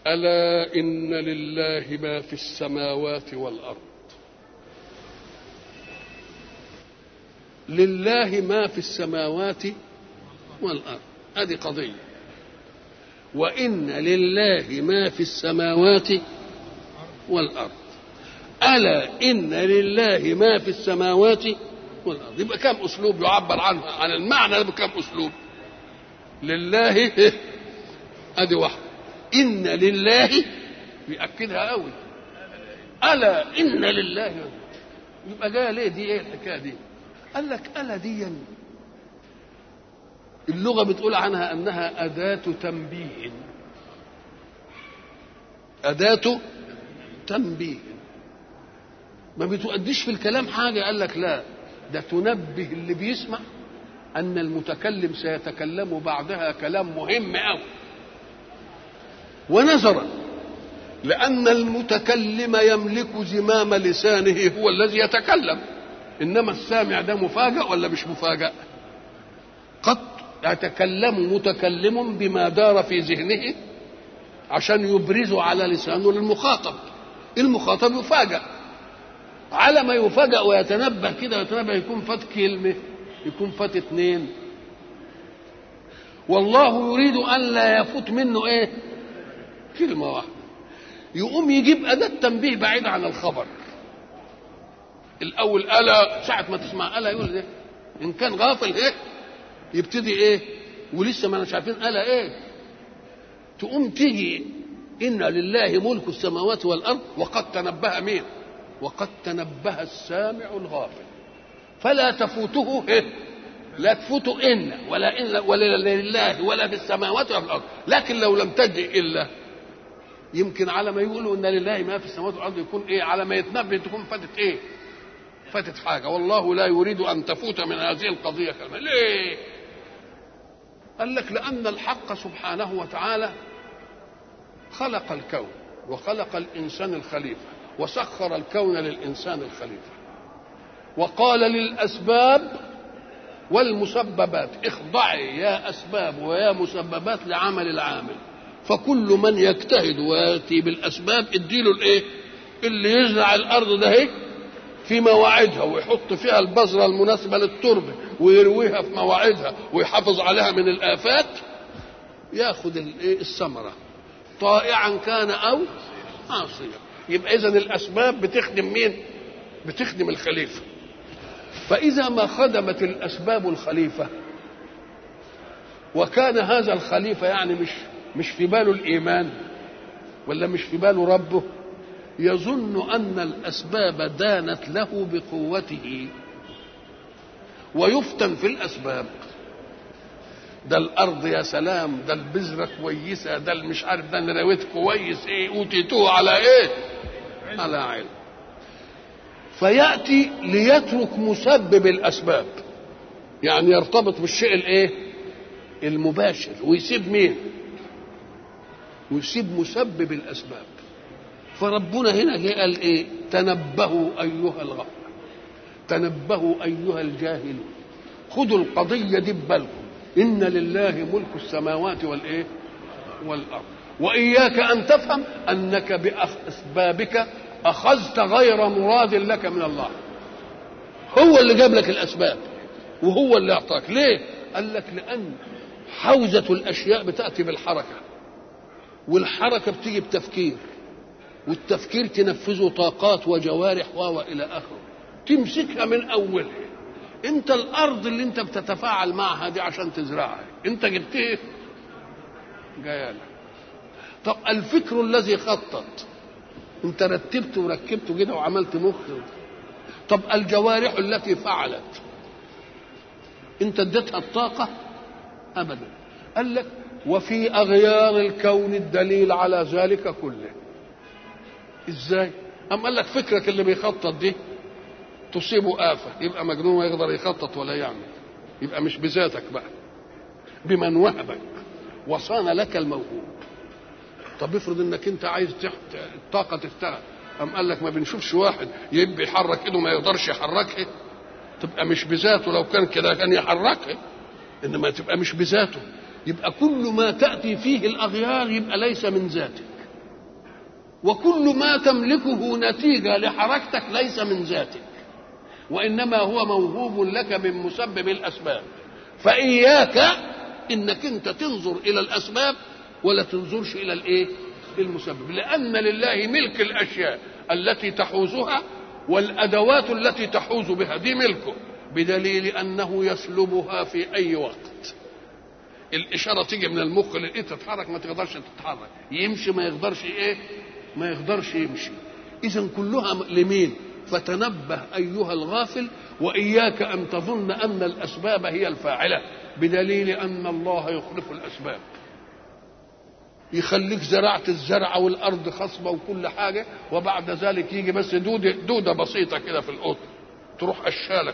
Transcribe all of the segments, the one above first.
الا ان لله ما في السماوات والارض لله ما في السماوات والارض هذه قضيه وان لله ما في السماوات والارض الا ان لله ما في السماوات والارض يبقى كم اسلوب يعبر عنه عن المعنى بكم اسلوب لله ادي واحده ان لله بيأكدها قوي الا ان لله يبقى جايه ليه دي ايه الحكايه دي قال لك الا دي اللغه بتقول عنها انها اداه تنبيه اداه تنبيه ما بتؤديش في الكلام حاجه قال لك لا ده تنبه اللي بيسمع ان المتكلم سيتكلم بعدها كلام مهم قوي ونظرا لان المتكلم يملك زمام لسانه هو الذي يتكلم انما السامع ده مفاجأ ولا مش مفاجأ قد يتكلم متكلم بما دار في ذهنه عشان يبرزه على لسانه للمخاطب المخاطب يفاجأ على ما يفاجأ ويتنبه كده ويتنبه يكون فات كلمة يكون فات اتنين والله يريد أن لا يفوت منه ايه كلمة واحدة يقوم يجيب أداة تنبيه بعيدة عن الخبر الأول ألا ساعة ما تسمع ألا يقول ايه إن كان غافل ايه يبتدي ايه ولسه ما مش عارفين ألا ايه تقوم تيجي إن لله ملك السماوات والأرض وقد تنبه مين وقد تنبه السامع الغافل فلا تفوته إيه؟ لا تفوت إن ولا إن ولا لله ولا في السماوات ولا في الأرض لكن لو لم تجئ إلا يمكن على ما يقولوا إن لله ما في السماوات والأرض يكون إيه على ما يتنبه تكون فاتت إيه فاتت حاجة والله لا يريد أن تفوت من هذه القضية كلمة ليه قال لك لأن الحق سبحانه وتعالى خلق الكون وخلق الإنسان الخليفة وسخر الكون للإنسان الخليفة وقال للأسباب والمسببات اخضعي يا أسباب ويا مسببات لعمل العامل فكل من يجتهد ويأتي بالأسباب اديله الإيه اللي يزرع الأرض ده هيك في مواعيدها ويحط فيها البذرة المناسبة للتربة ويرويها في مواعيدها ويحافظ عليها من الآفات ياخذ الثمرة طائعا كان أو عاصيا يبقى إذا الأسباب بتخدم مين؟ بتخدم الخليفة فإذا ما خدمت الأسباب الخليفة وكان هذا الخليفة يعني مش مش في باله الإيمان ولا مش في باله ربه يظن أن الأسباب دانت له بقوته ويفتن في الأسباب ده الأرض يا سلام ده البذرة كويسة ده مش عارف ده النراويت كويس إيه أوتيتوه على إيه على علم فيأتي ليترك مسبب الأسباب يعني يرتبط بالشيء الإيه المباشر ويسيب مين ويسيب مسبب الأسباب فربنا هنا جه قال ايه تنبهوا ايها الغفر تنبهوا ايها الجاهلون خذوا القضيه دي ببالكم ان لله ملك السماوات والايه والارض واياك ان تفهم انك باسبابك اخذت غير مراد لك من الله هو اللي جاب لك الاسباب وهو اللي اعطاك ليه قال لك لان حوزه الاشياء بتاتي بالحركه والحركه بتيجي بتفكير والتفكير تنفذه طاقات وجوارح و الى اخره تمسكها من اولها انت الارض اللي انت بتتفاعل معها دي عشان تزرعها انت جبتها جايالك طب الفكر الذي خطط انت رتبت وركبت كده وعملت مخ طب الجوارح التي فعلت انت اديتها الطاقه ابدا قال لك وفي اغيار الكون الدليل على ذلك كله ازاي أم قال لك فكرك اللي بيخطط دي تصيبه آفة يبقى مجنون ويقدر يخطط ولا يعمل يبقى مش بذاتك بقى بمن وهبك وصان لك الموهوب طب افرض انك انت عايز تحت الطاقه تشتغل أم قال لك ما بنشوفش واحد يبقى يحرك ايده ما يقدرش يحركها تبقى مش بذاته لو كان كده كان يحركها انما تبقى مش بذاته يبقى كل ما تاتي فيه الاغيار يبقى ليس من ذاتك وكل ما تملكه نتيجة لحركتك ليس من ذاتك وإنما هو موهوب لك من مسبب الأسباب فإياك إنك أنت تنظر إلى الأسباب ولا تنظرش إلى الإيه المسبب لأن لله ملك الأشياء التي تحوزها والأدوات التي تحوز بها دي ملكه بدليل أنه يسلبها في أي وقت الإشارة تيجي من المخ للإيه تتحرك ما تقدرش تتحرك يمشي ما يقدرش إيه ما يقدرش يمشي إذا كلها لمين فتنبه أيها الغافل وإياك أن تظن أن الأسباب هي الفاعلة بدليل أن الله يخلف الأسباب يخليك زرعت الزرع والارض خصبه وكل حاجه وبعد ذلك يجي بس دوده دوده بسيطه كده في القطن تروح اشالك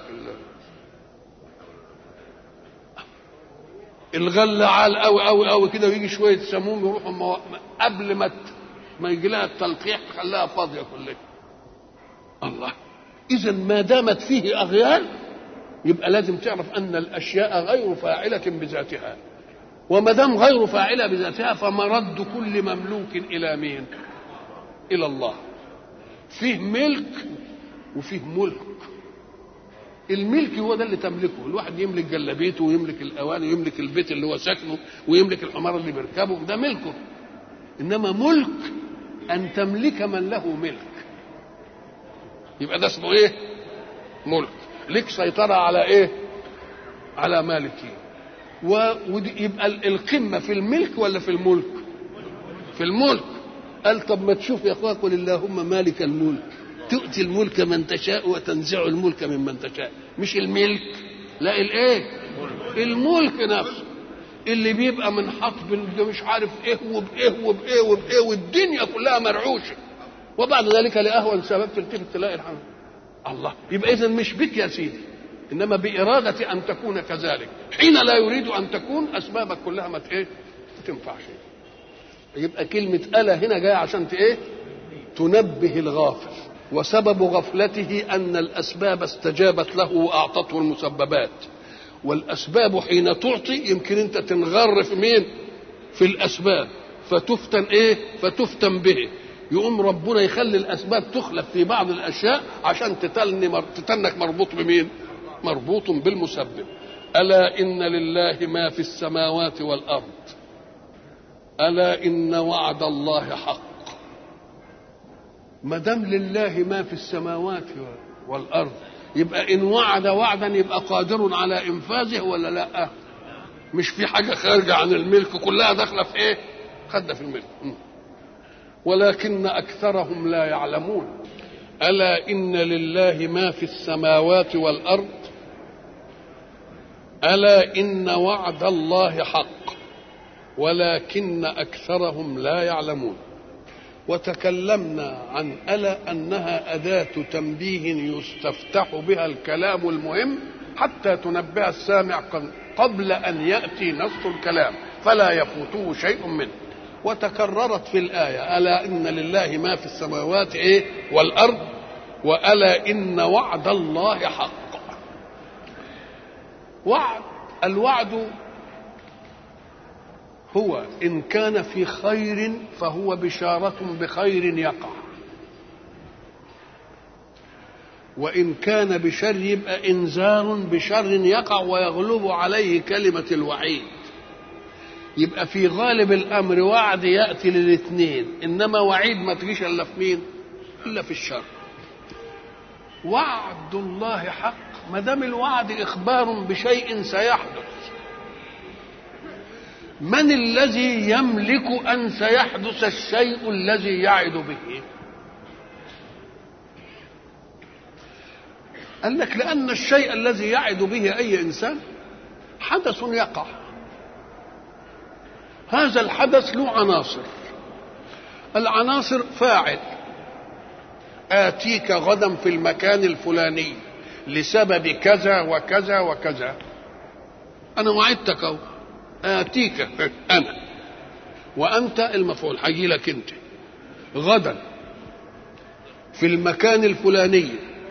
الغله عال قوي قوي قوي كده ويجي شويه سموم يروحوا مو... قبل ما ت... ما يجي لها التلقيح خلاها فاضيه كلها الله اذا ما دامت فيه اغيار يبقى لازم تعرف ان الاشياء غير فاعله بذاتها وما دام غير فاعله بذاتها فمرد كل مملوك الى مين؟ الى الله. فيه ملك وفيه ملك. الملك هو ده اللي تملكه، الواحد يملك جلابيته ويملك الاواني ويملك البيت اللي هو ساكنه ويملك الحمار اللي بيركبه ده ملكه. انما ملك ان تملك من له ملك. يبقى ده اسمه ايه؟ ملك. لك سيطره على ايه؟ على مالكين. ويبقى القمة في الملك ولا في الملك في الملك قال طب ما تشوف يا اخويا قل اللهم مالك الملك تؤتي الملك من تشاء وتنزع الملك ممن تشاء مش الملك لا الايه الملك نفسه اللي بيبقى من حطب مش عارف ايه وبايه وبايه وبايه والدنيا كلها مرعوشه وبعد ذلك لاهون سبب تلتفت تلاقي الحمد الله يبقى اذا مش بك يا سيدي انما باراده ان تكون كذلك حين لا يريد ان تكون اسبابك كلها ما ايه ما تنفعش يبقى كلمه الا هنا جايه عشان ايه تنبه الغافل وسبب غفلته ان الاسباب استجابت له واعطته المسببات والاسباب حين تعطي يمكن انت تنغر في مين في الاسباب فتفتن ايه فتفتن به يقوم ربنا يخلي الاسباب تخلف في بعض الاشياء عشان تتلني مر... تتنك مربوط بمين مربوط بالمسبب الا ان لله ما في السماوات والارض الا ان وعد الله حق ما دام لله ما في السماوات والارض يبقى ان وعد وعدا يبقى قادر على انفاذه ولا لا مش في حاجه خارجه عن الملك كلها داخله في ايه خدنا في الملك ولكن اكثرهم لا يعلمون الا ان لله ما في السماوات والارض الا ان وعد الله حق ولكن اكثرهم لا يعلمون وتكلمنا عن الا انها اداه تنبيه يستفتح بها الكلام المهم حتى تنبه السامع قبل ان ياتي نص الكلام فلا يفوته شيء منه وتكررت في الايه الا ان لله ما في السماوات ايه والارض والا ان وعد الله حق وعد الوعد هو ان كان في خير فهو بشاره بخير يقع وان كان بشر يبقى انذار بشر يقع ويغلب عليه كلمه الوعيد يبقى في غالب الامر وعد ياتي للاثنين انما وعيد ما تجيش الا في مين الا في الشر وعد الله حق ما دام الوعد اخبار بشيء سيحدث من الذي يملك ان سيحدث الشيء الذي يعد به قال لك لان الشيء الذي يعد به اي انسان حدث يقع هذا الحدث له عناصر العناصر فاعل آتيك غدا في المكان الفلاني لسبب كذا وكذا وكذا أنا وعدتك أهو آتيك أنا وأنت المفعول هيجي لك أنت غدا في المكان الفلاني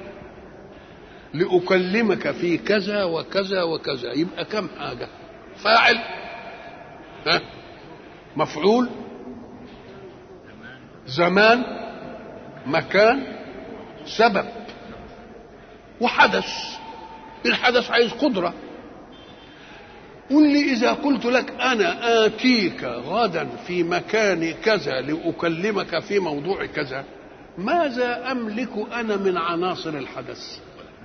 لأكلمك في كذا وكذا وكذا يبقى كم حاجة فاعل ها مفعول زمان مكان سبب وحدث الحدث عايز قدره قل لي إذا قلت لك أنا آتيك غدا في مكان كذا لأكلمك في موضوع كذا ماذا أملك أنا من عناصر الحدث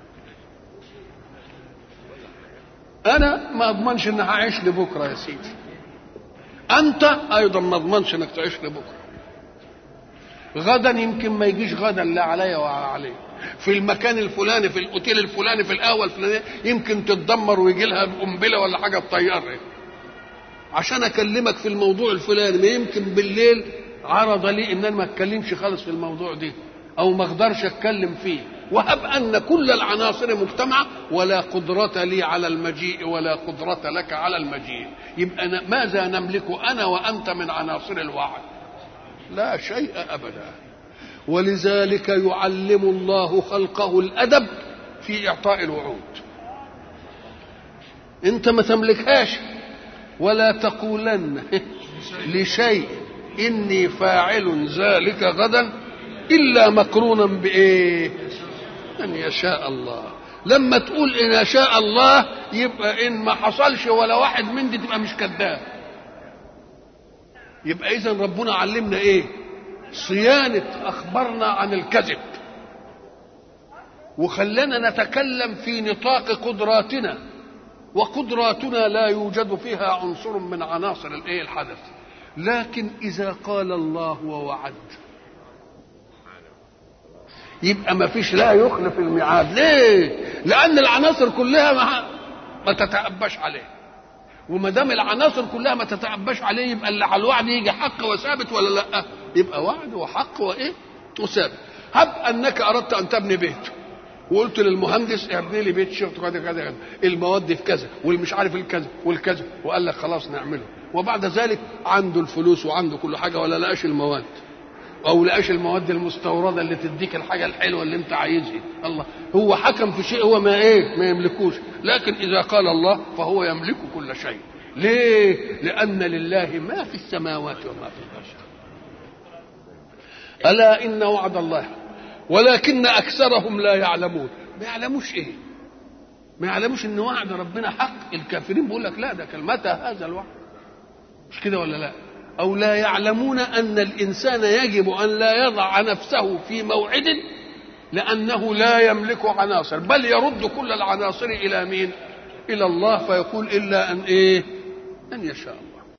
أنا ما أضمنش إن هعيش لبكرة يا سيدي أنت أيضا ما أضمنش إنك تعيش لبكرة غدا يمكن ما يجيش غدا لا عليا ولا عليك في المكان الفلاني في الاوتيل الفلاني في القهوه الفلانيه يمكن تتدمر ويجي لها قنبله ولا حاجه تطيرها عشان اكلمك في الموضوع الفلاني ما يمكن بالليل عرض لي ان انا ما اتكلمش خالص في الموضوع ده او ما اقدرش اتكلم فيه وهب ان كل العناصر مجتمعه ولا قدره لي على المجيء ولا قدره لك على المجيء يبقى أنا ماذا نملك انا وانت من عناصر الوعي لا شيء ابدا ولذلك يعلم الله خلقه الادب في اعطاء الوعود انت ما تملكهاش ولا تقولن لشيء اني فاعل ذلك غدا الا مقرونا بايه ان يشاء الله لما تقول ان يشاء الله يبقى ان ما حصلش ولا واحد من دي تبقى مش كذاب يبقى اذا ربنا علمنا ايه صيانة أخبارنا عن الكذب وخلانا نتكلم في نطاق قدراتنا وقدراتنا لا يوجد فيها عنصر من عناصر الايه الحدث لكن إذا قال الله ووعد يبقى ما فيش لا يخلف الميعاد ليه لأن العناصر كلها ما, ما تتأبش عليه وما دام العناصر كلها ما تتأبش عليه يبقى اللي على الوعد يجي حق وثابت ولا لا يبقى وعد وحق وايه وثابت هب انك اردت ان تبني بيت وقلت للمهندس ابني لي بيت شفت كذا كذا كذا المواد في كذا والمش عارف الكذا والكذا وقال لك خلاص نعمله وبعد ذلك عنده الفلوس وعنده كل حاجه ولا لقاش المواد او لقاش المواد المستورده اللي تديك الحاجه الحلوه اللي انت عايزها الله هو حكم في شيء هو ما ايه ما يملكوش لكن اذا قال الله فهو يملك كل شيء ليه لان لله ما في السماوات وما في الارض الا ان وعد الله ولكن اكثرهم لا يعلمون ما يعلموش ايه ما يعلموش ان وعد ربنا حق الكافرين بيقول لك لا ده متى هذا الوعد مش كده ولا لا او لا يعلمون ان الانسان يجب ان لا يضع نفسه في موعد لانه لا يملك عناصر بل يرد كل العناصر الى مين الى الله فيقول الا ان ايه ان يشاء الله